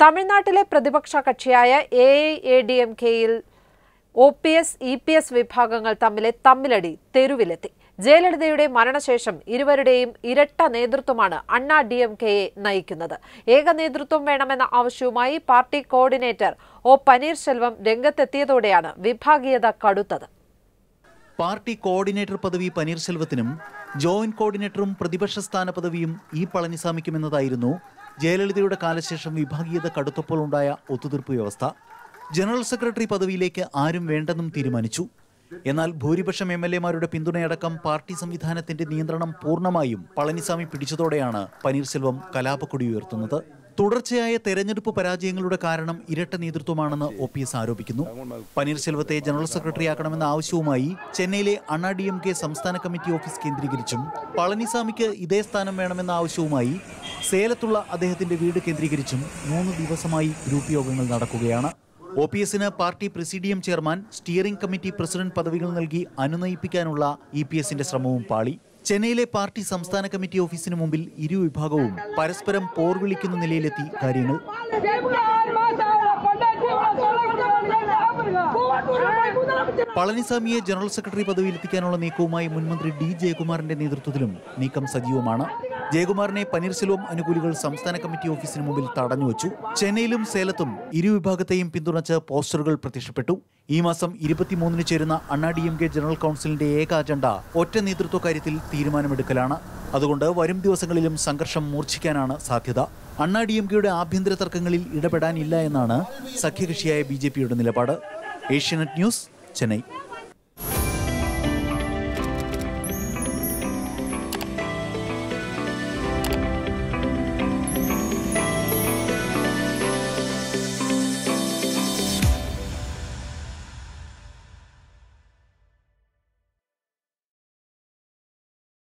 തമിഴ്നാട്ടിലെ പ്രതിപക്ഷ കക്ഷിയായ A I A D M കെയിൽ O P S E P S വിഭാഗങ്ങൾ തമ്മിലെ തമ്മിലടി തെരുവിലെത്തി ജയലളിതയുടെ മരണശേഷം ഇരുവരുടെയും ഇരട്ട നേതൃത്വമാണ് അണ്ണാ ഡി എം കെയെ നയിക്കുന്നത് ഏക നേതൃത്വം വേണമെന്ന ആവശ്യവുമായി പാർട്ടി കോർഡിനേറ്റർ ഒ പനീർശെൽവം രംഗത്തെത്തിയതോടെയാണ് വിഭാഗീയത കടുത്തത് പാർട്ടി കോർഡിനേറ്റർ പദവി പനീർശെൽവത്തിനും ജോയിന്റ് കോർഡിനേറ്ററും പ്രതിപക്ഷ സ്ഥാന പദവിയും ഇ പളനിസ്വാമിക്കും എന്നതായിരുന്നു ജയലളിതയുടെ കാലശേഷം വിഭാഗീയത കടുത്തപ്പോൾ ഉണ്ടായ ഒത്തുതീർപ്പ് വ്യവസ്ഥ ജനറൽ സെക്രട്ടറി പദവിയിലേക്ക് ആരും വേണ്ടെന്നും തീരുമാനിച്ചു എന്നാൽ ഭൂരിപക്ഷം എം എൽ എമാരുടെ പിന്തുണയടക്കം പാർട്ടി സംവിധാനത്തിന്റെ നിയന്ത്രണം പൂർണ്ണമായും പളനിസ്വാമി പിടിച്ചതോടെയാണ് പനീർശെൽവം കലാപക്കൊടി ഉയർത്തുന്നത് തുടർച്ചയായ തെരഞ്ഞെടുപ്പ് പരാജയങ്ങളുടെ കാരണം ഇരട്ട നേതൃത്വമാണെന്ന് ഒ പി എസ് ആരോപിക്കുന്നു പനീർശെൽവത്തെ ജനറൽ സെക്രട്ടറിയാക്കണമെന്ന ആവശ്യവുമായി ചെന്നൈയിലെ അണ്ണാ ഡി എം കെ സംസ്ഥാന കമ്മിറ്റി ഓഫീസ് കേന്ദ്രീകരിച്ചും പളനിസ്വാമിക്ക് ഇതേ സ്ഥാനം വേണമെന്ന ആവശ്യവുമായി സേലത്തുള്ള അദ്ദേഹത്തിന്റെ വീട് കേന്ദ്രീകരിച്ചും മൂന്ന് ദിവസമായി ഗ്രൂപ്പ് യോഗങ്ങൾ നടക്കുകയാണ് ഒ പി എസിന് party presidium chairman steering committee president പദവികൾ നൽകി അനുനയിപ്പിക്കാനുള്ള ഇ പി എസിന്റെ ശ്രമവും പാളി ചെന്നൈയിലെ പാർട്ടി സംസ്ഥാന കമ്മിറ്റി ഓഫീസിന് മുമ്പിൽ ഇരു വിഭാഗവും പരസ്പരം പോർവിളിക്കുന്ന നിലയിലെത്തി കാര്യങ്ങൾ പളനിസ്വാമിയെ ജനറൽ സെക്രട്ടറി പദവിയിലെത്തിക്കാനുള്ള നീക്കവുമായി മുൻമന്ത്രി ഡി ജയകുമാറിന്റെ നേതൃത്വത്തിലും നീക്കം സജീവമാണ് ജയകുമാറിനെ പനീർശെൽവം അനുകൂലികൾ സംസ്ഥാന കമ്മിറ്റി ഓഫീസിന് മുമ്പിൽ തടഞ്ഞുവച്ചു ചെന്നൈയിലും സേലത്തും ഇരുവിഭാഗത്തെയും പിന്തുണച്ച് പോസ്റ്ററുകൾ പ്രത്യക്ഷപ്പെട്ടു ഈ മാസം ഇരുപത്തിമൂന്നിന് ചേരുന്ന അണ്ണാ ഡി എം കെ ജനറൽ കൗൺസിലിന്റെ ഏക അജണ്ട ഒറ്റ നേതൃത്വ കാര്യത്തിൽ തീരുമാനമെടുക്കലാണ് അതുകൊണ്ട് വരും ദിവസങ്ങളിലും സംഘർഷം മൂർച്ഛിക്കാനാണ് സാധ്യത അണ്ണാ ഡി എം കെയുടെ ആഭ്യന്തര തർക്കങ്ങളിൽ ഇടപെടാനില്ല എന്നാണ് സഖ്യകക്ഷിയായ ബി ജെ പിയുടെ നിലപാട് ഏഷ്യാനെറ്റ് ന്യൂസ് ചെന്നൈ